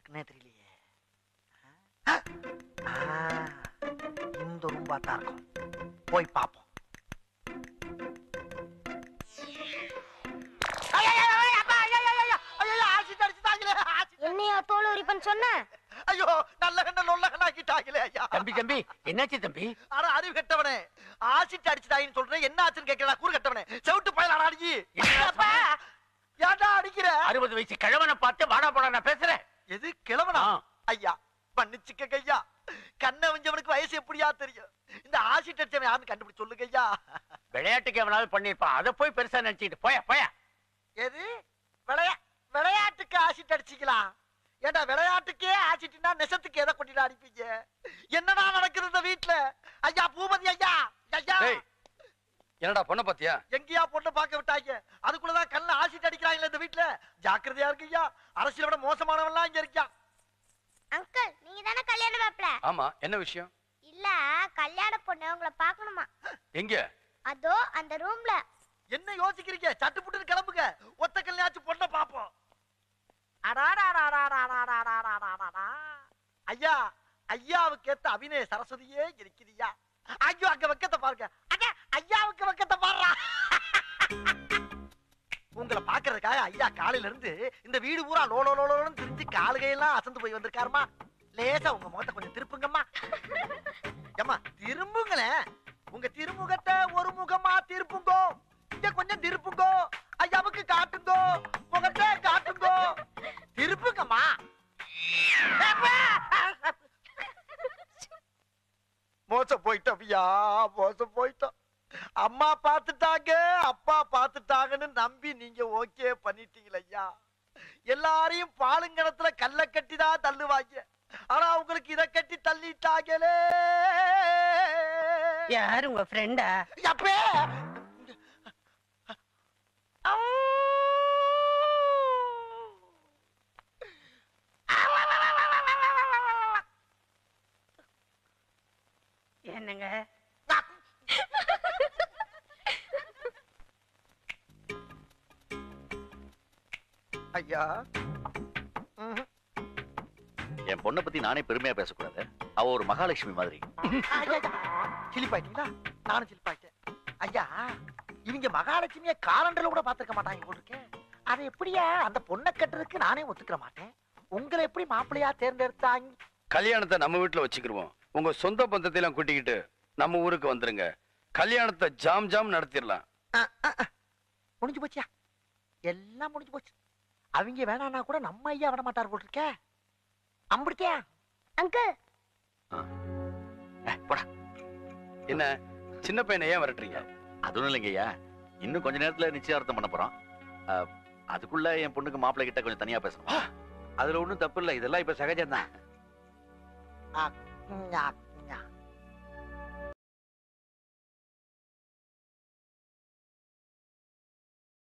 இருக்குன்னே தெரியலையே ஆ? ஆ, இந்த ரூம்பா தான் இருக்கும் போய் பார்ப்போம் ஐயையோ, அப்பா, ஐயையோ, ஐயையோ, ஐயையோ, ஆசிட் அடிச்சுட்டாங்களே, ஆசிட். என்னையா தோல் உரிப்பன் சொன்ன ஐயோ நல்ல கண்ண நொல்ல கண்ணாக்கிட்டாங்களே ஐயா தம்பி தம்பி என்னாச்சு தம்பி அட அறிவு கெட்டவனே ஆசிட் அடிச்சுட்டாங்கன்னு சொல்றேன் என்ன ஆச்சுன்னு கேட்கிறா கூறு கெட்டவனே செவிட்டு பயலாடா அடிக்கி அப்பா, ஏன்டா அடிக்கிற அறுபது வயசு கிழவனை பார்த்து வாடா போடா நான் பேசுறேன் எது கிழவனா ஆ. ஐயா மன்னிச்சுக்க ஐயா கண்ணை வஞ்சவனுக்கு வயசு எப்படியா தெரியும் இந்த ஆசிட் அடிச்சவன் யாருன்னு கண்டுபிடிச்சு சொல்லுங்க ஐயா விளையாட்டுக்கு எவனாவது பண்ணிருப்பான் அதை போய் பெருசா நினைச்சிட்டு போயா போயா எது விளையா விளையாட்டுக்கு ஆசிட் அடிச்சிக்கலாம் ஏண்டா விளையாட்டுக்கே ஆசிட்னா நெசத்துக்கு எதை கொட்டிட்டு அடிப்பீங்க என்னடா நடக்குது இந்த வீட்டுல ஐயா பூபதி ஐயா ஐயா டேய் என்னடா பொண்ணை பாத்தியா எங்கேயா பொண்ணு பார்க்க விட்டாங்க அதுக்குள்ளதான் கல்ல ஆசிட் அடிக்கிறாங்களே இந்த வீட்டுல ஜாக்கிரதையா இருக்கு ஐயா அரசியலை விட மோசமானவன்லாம் இங்க இருக்கியா அங்கிள் நீங்க தானே கல்யாண மாப்பிள ஆமா என்ன விஷயம் இல்ல கல்யாண பொண்ணு உங்களை பார்க்கணுமா எங்க அதோ அந்த ரூம்ல என்ன யோசிக்கிறீங்க சட்டு புட்டுன்னு கிளம்புங்க ஒத்த கல்யாச்சும் பொண்ணை பாப்போம் அடாடாடாடாடாடாடாடாடாடாடா. ஐயா ஐயாவுக்கு ஏத்த அபிநய சரஸ்வதியே இருக்குதுய்யா ஐயோ அங்க வெக்கத்தை பாருங்க அங்க ஐயாவுக்கு வெக்கத்தை பாருடா உங்களை பாக்குறதுக்காக ஐயா காலையில இருந்து இந்த வீடு பூரா லோலோ லோலோன்னு திரிஞ்சு காலுகையெல்லாம் அசந்து போய் வந்திருக்காருமா லேசா உங்க முகத்தை கொஞ்சம் திருப்புங்கம்மா ஏம்மா திரும்புங்களேன் உங்க திருமுகத்தை ஒரு முகமா திருப்புங்கோ இங்க கொஞ்சம் திருப்புங்கோ ஐயாவுக்கு காட்டுங்கோ முகத்தை காட்டுங்கோ திருப்புங்கம்மா மோசம் போயிட்டோம் ஐயா மோசம் போயிட்டோம் அம்மா பார்த்துட்டாங்க அப்பா பார்த்துட்டாங்கன்னு நம்பி நீங்க ஓகே பண்ணிட்டீங்களே ஐயா எல்லாரையும் பாலுங்கணத்துல கல்ல கட்டி தான் தள்ளுவாங்க ஆனா உங்களுக்கு இத கட்டி தள்ளிட்டாங்களே யார் உங்க ஃப்ரெண்டா அப்பே என்னங்க ஐயா ம்ஹும். என் பொண்ணை பத்தி நானே பெருமையா பேசக்கூடாது அவ ஒரு மகாலட்சுமி மாதிரி ஐயா, சிலிப்பாயிட்டீங்களா நானும் சிலிப்பாயிட்டேன் ஐயா இவங்க மகாலட்சுமிய காலண்டர்ல கூட பாத்துக்க மாட்டாங்க போட்டிருக்கேன் அதை எப்படியா அந்த பொண்ணை கட்டுறதுக்கு நானே ஒத்துக்கிற மாட்டேன் உங்களை எப்படி மாப்பிள்ளையா தேர்ந்தெடுத்தாங்க கல்யாணத்தை நம்ம வீட்டுல வச்சுக்கிருவோம் உங்க சொந்த பந்தத்தை எல்லாம் கூட்டிக்கிட்டு நம்ம ஊருக்கு வந்துருங்க கல்யாணத்தை ஜாம் ஜாம் நடத்திடலாம் அஹ், அஹ், அஹ். முடிஞ்சு போச்சியா எல்லாம் முடிஞ்சு போச்சு அவங்க வேணான்னா கூட நம்ம ஐயா விட மாட்டார் போட்டிருக்க அம்பிடித்தியா அங்கிள் அஹ், போடா என்ன சின்ன பையனை ஏன் விரட்டுறீங்க அதுவும் இல்லைங்கய்யா இன்னும் கொஞ்ச நேரத்துல நிச்சயார்த்தம் பண்ண போறோம் அஹ், அதுக்குள்ள என் பொண்ணுக்கு மாப்பிள்ளை கிட்ட கொஞ்சம் தனியா பேசணும் அதுல ஒண்ணும் தப்பு இல்ல இதெல்லாம் இப்ப சகஜம்தான் ம், அ-